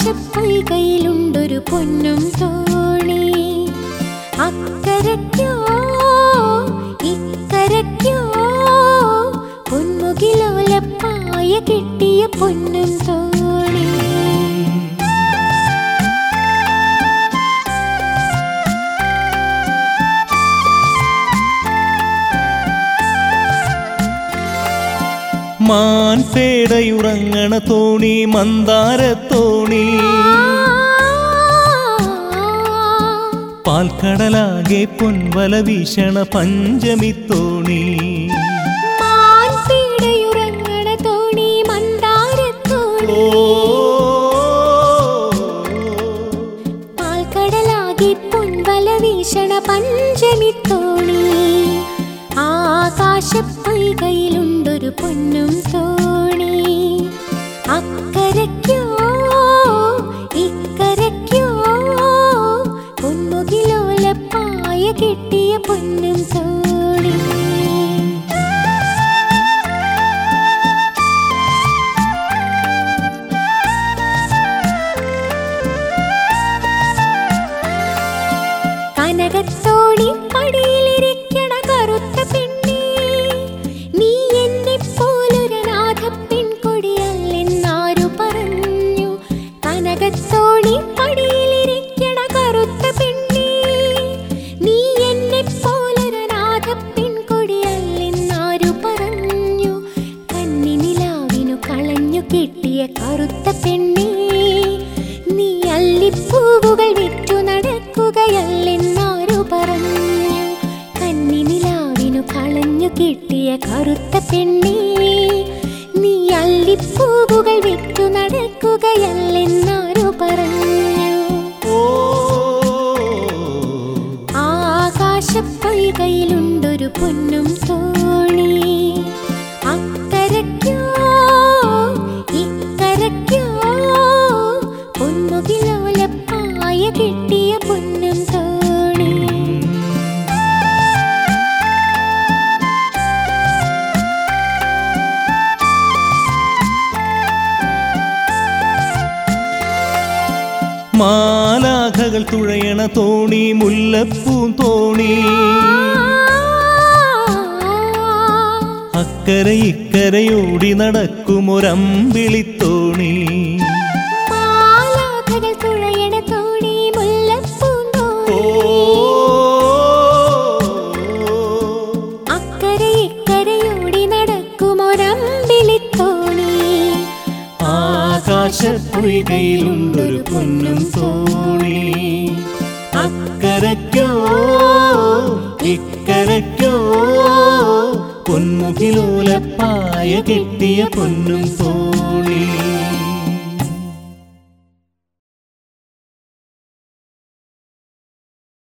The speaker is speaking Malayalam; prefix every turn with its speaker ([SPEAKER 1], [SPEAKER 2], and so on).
[SPEAKER 1] ആകാശപ്പൊയ്കയിലുണ്ടൊരു പൊന്നും തോണി അക്കരയ്ക്കോ ഇക്കരയ്ക്കോ പൊന്മുകിലോലപ്പായ കിട്ടിയ പൊന്നും തോണി
[SPEAKER 2] മാൻപേടയുറങ്ങണ തോണി മന്ദാരത്തോണി പാൽക്കടലാകെ പൊൻവല വീശണ പഞ്ചമിത്തോണി
[SPEAKER 1] മാൻപീടയുറങ്ങണ തോണി മന്ദാരത്തോണി
[SPEAKER 2] ഓ
[SPEAKER 1] പാൽക്കടലാകി പൊൻവല വീശണ പഞ്ചമിത്തോണി ആകാശപ്പൊയ്കയിലുണ്ടൊരു പൊന്നും തോണി അക്കരയ്ക്കോ ഇക്കരയ്ക്കോ പൊന്മുകിലോലപ്പായ കിട്ടിയ പൊന്നും തോണി കനകത്തോണി പടിയിലിരിക്കണ കറുത്ത പെണ്ണേ നീ എന്നെ പോലൊരനാഥ പെൺകൊടിയല്ലെന്നാരു പറഞ്ഞു കനകത്തോണി പടിയിലിരിക്കണ കറുത്ത പെണ്ണേ നീ എന്നെ പോലൊരനാഥ പെൺകൊടിയല്ലെന്നാരു പറഞ്ഞു കന്നിനിലാവിനു കളഞ്ഞു കിട്ടിയ കറുത്ത പെണ്ണേ നീ അല്ലിപ്പൂവുകൾ വിറ്റു നടക്കുകയല്ലെന്നാരു പറഞ്ഞു കന്നിനിലാവിനു കളഞ്ഞു കിട്ടിയ കറുത്ത പെണ്ണേ നീ അല്ലിപ്പൂവുകൾ വിറ്റു നടക്കുകയല്ലെന്നാരു പറഞ്ഞു
[SPEAKER 2] ഓ
[SPEAKER 1] ആകാശപ്പൊയ്കയിലുണ്ടൊരു പൊന്നും തോണി അക്കരയ്ക്കോ ഇക്കരയ്ക്കോ പൊന്മുകിലോലപ്പായ കിട്ടിയ പൊന്നും തോണി
[SPEAKER 2] മാലാഖകൾ തുഴയണ തോണി മുല്ലപ്പൂം തോണി അക്കരെ ഇക്കരയോടി നടക്കുമൊരമ്പിളിത്തോണി
[SPEAKER 1] മാലാഖകൾ തുഴയണ തോണി മുല്ലപ്പൂന്തോണി
[SPEAKER 2] ഓ
[SPEAKER 1] അക്കരെ ഇക്കരയോടി നടക്കുമൊരമ്പിളിത്തോണി
[SPEAKER 2] ആകാശപ്പൊയ്കയിലുണ്ടൊരു പൊന്നും തോണി അക്കരയ്ക്കോ ഇക്കരയ്ക്കോ പൊന്മുകിലോലപ്പായ കിട്ടിയ പൊന്നും തോണി